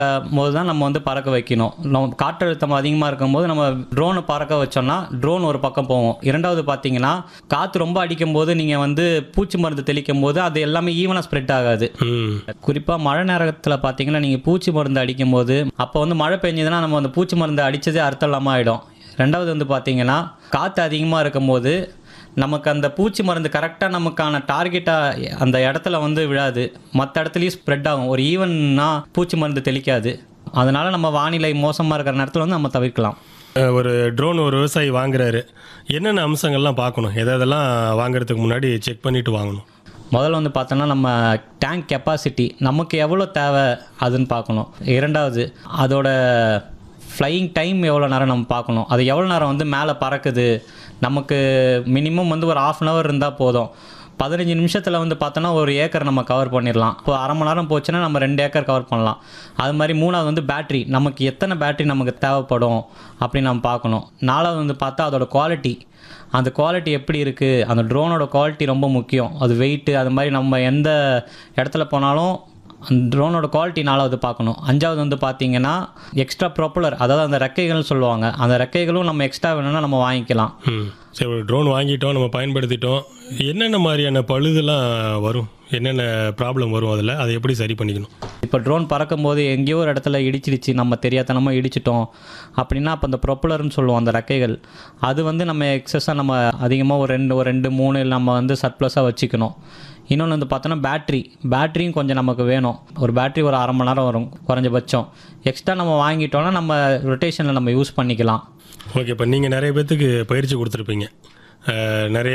போது தான் நம்ம வந்து பறக்க வைக்கணும் நம்ம காற்றழுத்தம் அதிகமாக இருக்கும்போது நம்ம ட்ரோனை பறக்க வச்சோம்னா ட்ரோன் ஒரு பக்கம் போகும் இரண்டாவது பார்த்தீங்கன்னா காற்று ரொம்ப அடிக்கும் போது நீங்கள் வந்து பூச்சி மருந்து தெளிக்கும் போது அது எல்லாமே ஈவனாக ஸ்ப்ரெட் ஆகாது ம் குறிப்பாக மழை நேரத்தில் பார்த்தீங்கன்னா நீங்கள் பூச்சி மருந்து அடிக்கும் போது அப்போ வந்து மழை பெஞ்சதுன்னா நம்ம அந்த பூச்சி மருந்து அடித்ததே அர்த்தம் இல்லாமல் ஆகிடும் ரெண்டாவது வந்து பார்த்தீங்கன்னா காற்று அதிகமாக இருக்கும்போது நமக்கு அந்த பூச்சி மருந்து கரெக்டாக நமக்கான டார்கெட்டாக அந்த இடத்துல வந்து விழாது மற்ற இடத்துலையும் ஸ்ப்ரெட் ஆகும் ஒரு ஈவன்னா பூச்சி மருந்து தெளிக்காது அதனால் நம்ம வானிலை மோசமாக இருக்கிற நேரத்தில் வந்து நம்ம தவிர்க்கலாம் அஹ் ஒரு ட்ரோன் ஒரு விவசாயி வாங்குறாரு என்னென்ன அம்சங்கள்லாம் பார்க்கணும் எதை எதெல்லாம் வாங்குறதுக்கு முன்னாடி செக் பண்ணிட்டு வாங்கணும் முதல்ல வந்து பார்த்தோன்னா நம்ம டேங்க் கெப்பாசிட்டி நமக்கு எவ்வளோ தேவை அதுன்னு பார்க்கணும் இரண்டாவது அதோட ஃப்ளையிங் டைம் எவ்வளோ நேரம் நம்ம பார்க்கணும் அது எவ்வளோ நேரம் வந்து மேலே பறக்குது நமக்கு மினிமம் வந்து ஒரு ஆஃப் அன் ஹவர் இருந்தால் போதும் பதினஞ்சு நிமிஷத்தில் வந்து பார்த்தோன்னா ஒரு ஏக்கர் நம்ம கவர் பண்ணிடலாம் இப்போ அரை மணி நேரம் போச்சுன்னா நம்ம ரெண்டு ஏக்கர் கவர் பண்ணலாம் அது மாதிரி மூணாவது வந்து பேட்ரி நமக்கு எத்தனை பேட்ரி நமக்கு தேவைப்படும் அப்படின்னு நம்ம பார்க்கணும் நாலாவது வந்து பார்த்தா அதோட குவாலிட்டி அந்த குவாலிட்டி எப்படி இருக்குது அந்த ட்ரோனோட குவாலிட்டி ரொம்ப முக்கியம் அது வெயிட்டு அது மாதிரி நம்ம எந்த இடத்துல போனாலும் அந்த ட்ரோனோட குவாலிட்டி நாலாவது பார்க்கணும் அஞ்சாவது வந்து பார்த்தீங்கன்னா எக்ஸ்ட்ரா ப்ரொப்பலர் அதாவது அந்த ரெக்கைகள்னு சொல்லுவாங்க அந்த ரெக்கைகளும் நம்ம எக்ஸ்ட்ரா வேணும்னா நம்ம வாங்கிக்கலாம் ம் சரி ஒரு ட்ரோன் வாங்கிட்டோம் நம்ம பயன்படுத்திட்டோம் என்னென்ன மாதிரியான பழுதெல்லாம் வரும் என்னென்ன ப்ராப்ளம் வரும் அதில் அதை எப்படி சரி பண்ணிக்கணும் இப்போ ட்ரோன் பறக்கும்போது எங்கேயோ ஒரு இடத்துல இடிச்சிடுச்சு நம்ம தெரியாதனமாக இடிச்சிட்டோம் அப்படின்னா அப்போ அந்த ப்ரொப்பலர்னு சொல்லுவோம் அந்த ரெக்கைகள் அது வந்து நம்ம எக்ஸஸாக நம்ம அதிகமாக ஒரு ரெண்டு ஒரு ரெண்டு மூணு நம்ம வந்து சர்ப்ளஸாக வச்சுக்கணும் இன்னொன்று வந்து பார்த்தோன்னா பேட்ரி பேட்டரியும் கொஞ்சம் நமக்கு வேணும் ஒரு பேட்டரி ஒரு அரை மணி நேரம் வரும் குறைஞ்சபட்சம் எக்ஸ்ட்ரா நம்ம வாங்கிட்டோம்னா நம்ம ரொட்டேஷனில் நம்ம யூஸ் பண்ணிக்கலாம் ஓகே இப்போ நீங்கள் நிறைய பேர்த்துக்கு பயிற்சி கொடுத்துருப்பீங்க அஹ், நிறைய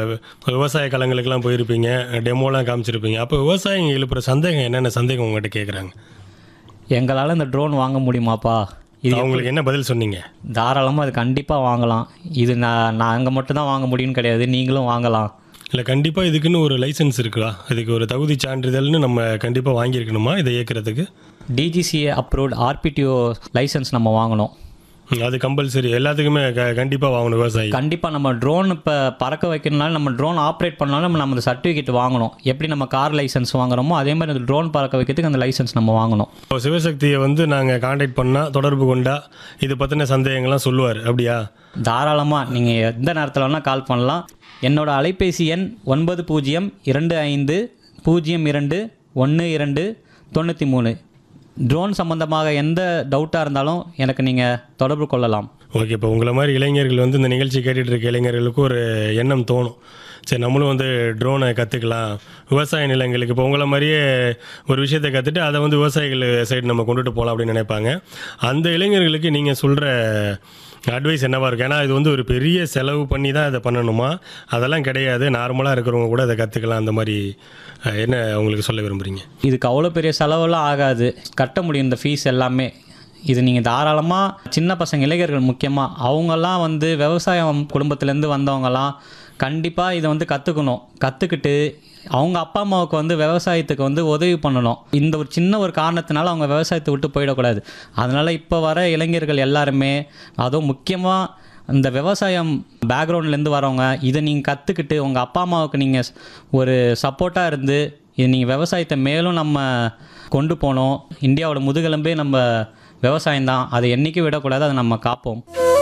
விவசாய களங்களுக்கெல்லாம் போயிருப்பீங்க டெமோலாம் காமிச்சிருப்பீங்க அப்போ விவசாயிங்க எழுப்புற சந்தேகம் என்னென்ன சந்தேகம் உங்கள்கிட்ட கேட்குறாங்க எங்களால் இந்த ட்ரோன் வாங்க முடியுமாப்பா இது அவங்களுக்கு என்ன பதில் சொன்னீங்க தாராளமாக அது கண்டிப்பாக வாங்கலாம் இது நான் நாங்கள் மட்டும்தான் வாங்க முடியும்னு கிடையாது நீங்களும் வாங்கலாம் இல்லை கண்டிப்பாக இதுக்குன்னு ஒரு லைசன்ஸ் இருக்குதா இதுக்கு ஒரு தகுதி சான்றிதழ்னு நம்ம கண்டிப்பாக வாங்கியிருக்கணுமா இதை இயக்கிறதுக்கு டிஜிசிஏ அப்ரூவ்ட் ஆர்பிடிஓ லைசன்ஸ் நம்ம வாங்கணும் ம், அது கம்பல்சரி எல்லாத்துக்குமே க கண்டிப்பாக வாங்கணும் விவசாயி கண்டிப்பாக நம்ம ட்ரோன் இப்போ பறக்க வைக்கணும்னாலும் நம்ம ட்ரோன் ஆப்ரேட் பண்ணாலும் நம்ம நம்ம சர்டிஃபிகேட் வாங்கணும் எப்படி நம்ம கார் லைசன்ஸ் வாங்குறோமோ அதே மாதிரி அந்த ட்ரோன் பறக்க வைக்கிறதுக்கு அந்த லைசன்ஸ் நம்ம வாங்கணும் இப்போ சிவசக்தியை வந்து நாங்கள் காண்டாக்ட் பண்ணால் தொடர்பு கொண்டா இது பற்றின சந்தேகங்கள்லாம் சொல்லுவார் அப்படியா தாராளமாக நீங்கள் எந்த நேரத்தில் வேணால் கால் பண்ணலாம் என்னோட அலைபேசி எண் ஒன்பது பூஜ்ஜியம் இரண்டு ஐந்து பூஜ்ஜியம் இரண்டு ஒன்று இரண்டு தொண்ணூற்றி மூணு ட்ரோன் சம்மந்தமாக எந்த டவுட்டாக இருந்தாலும் எனக்கு நீங்கள் தொடர்பு கொள்ளலாம் ஓகே இப்போ உங்களை மாதிரி இளைஞர்கள் வந்து இந்த நிகழ்ச்சி கேட்டுட்டு இருக்க இளைஞர்களுக்கு ஒரு எண்ணம் தோணும் சரி நம்மளும் வந்து ட்ரோனை கற்றுக்கலாம் விவசாய நிலங்களுக்கு இப்போ உங்களை மாதிரியே ஒரு விஷயத்தை கற்றுட்டு அதை வந்து விவசாயிகள் சைடு நம்ம கொண்டுட்டு போகலாம் அப்படின்னு நினைப்பாங்க அந்த இளைஞர்களுக்கு நீங்கள் சொல்கிற அட்வைஸ் என்னவா இருக்கும் ஏன்னா இது வந்து ஒரு பெரிய செலவு பண்ணி தான் இதை பண்ணணுமா அதெல்லாம் கிடையாது நார்மலாக இருக்கிறவங்க கூட அதை கற்றுக்கலாம் அந்த மாதிரி அஹ், என்ன உங்களுக்கு சொல்ல விரும்புகிறீங்க இதுக்கு அவ்வளோ பெரிய செலவெல்லாம் ஆகாது கட்ட முடியும் இந்த ஃபீஸ் எல்லாமே இது நீங்கள் தாராளமாக சின்ன பசங்க இளைஞர்கள் முக்கியமாக அவங்கெல்லாம் வந்து விவசாயம் குடும்பத்துலேருந்து வந்தவங்கலாம் கண்டிப்பாக இதை வந்து கற்றுக்கணும் கற்றுக்கிட்டு அவங்க அப்பா அம்மாவுக்கு வந்து விவசாயத்துக்கு வந்து உதவி பண்ணணும் இந்த ஒரு சின்ன ஒரு காரணத்தினால அவங்க விவசாயத்தை விட்டு போயிடக்கூடாது அதனால் இப்போ வர இளைஞர்கள் எல்லாருமே அதுவும் முக்கியமாக இந்த விவசாயம் பேக்ரவுண்ட்லேருந்து வரவங்க இதை நீங்கள் கற்றுக்கிட்டு உங்கள் அப்பா அம்மாவுக்கு நீங்கள் ஒரு சப்போர்ட்டாக இருந்து இது நீங்கள் விவசாயத்தை மேலும் நம்ம கொண்டு போனோம் இந்தியாவோட முதுகெலும்பே நம்ம விவசாயம் தான் அதை என்றைக்கும் விடக்கூடாது அதை நம்ம காப்போம்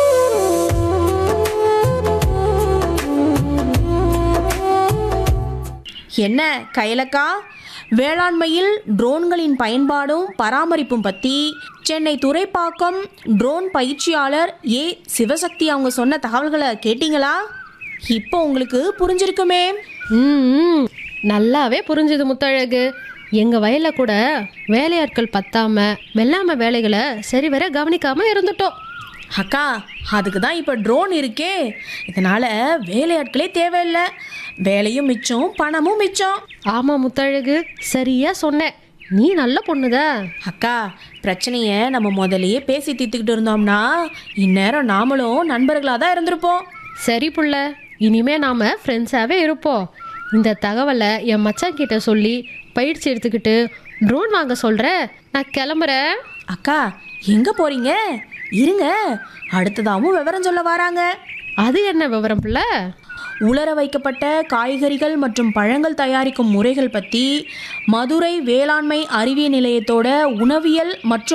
என்ன கைலக்கா வேளாண்மையில் ட்ரோன்களின் பயன்பாடும் பராமரிப்பும் பற்றி சென்னை துறைப்பாக்கம் ட்ரோன் பயிற்சியாளர் ஏ சிவசக்தி அவங்க சொன்ன தகவல்களை கேட்டிங்களா இப்போ உங்களுக்கு புரிஞ்சிருக்குமே ம் ம். நல்லாவே புரிஞ்சுது முத்தழகு எங்க வயல்ல கூட வேலையாட்கள் பத்தாம வெள்ளாம வேலைகளை சரிவர கவனிக்காம இருந்துட்டோம் அக்கா அதுக்கு தான் இப்போ ட்ரோன் இருக்கே இதனால் வேலையாட்களே தேவையில்லை வேலையும் மிச்சம் பணமும் மிச்சம் ஆமா முத்தழகு சரியா சொன்ன நீ நல்ல பொண்ணுத அக்கா பிரச்சனையை நம்ம முதல்லயே பேசி தீர்த்துக்கிட்டு இருந்தோம்னா இந்நேரம் நாமளும் நண்பர்களாக தான் இருந்திருப்போம் சரி புள்ள இனிமே நாம ஃப்ரெண்ட்ஸாவே இருப்போம் இந்த தகவலை என் மச்சான் கிட்ட சொல்லி பயிற்சி எடுத்துக்கிட்டு ட்ரோன் வாங்க சொல்ற நான் கிளம்புறேன் அக்கா எங்கே போறீங்க இருங்க அடுத்ததாவும் விவரம் சொல்ல வராங்க அது என்ன விவரம் புள்ள உலர வைக்கப்பட்ட காய்கறிகள் மற்றும் பழங்கள் தயாரிக்கும் முறைகள் பற்றி மதுரை வேளாண்மை அறிவியல் நிலையத்தோட உணவியல் மற்றும்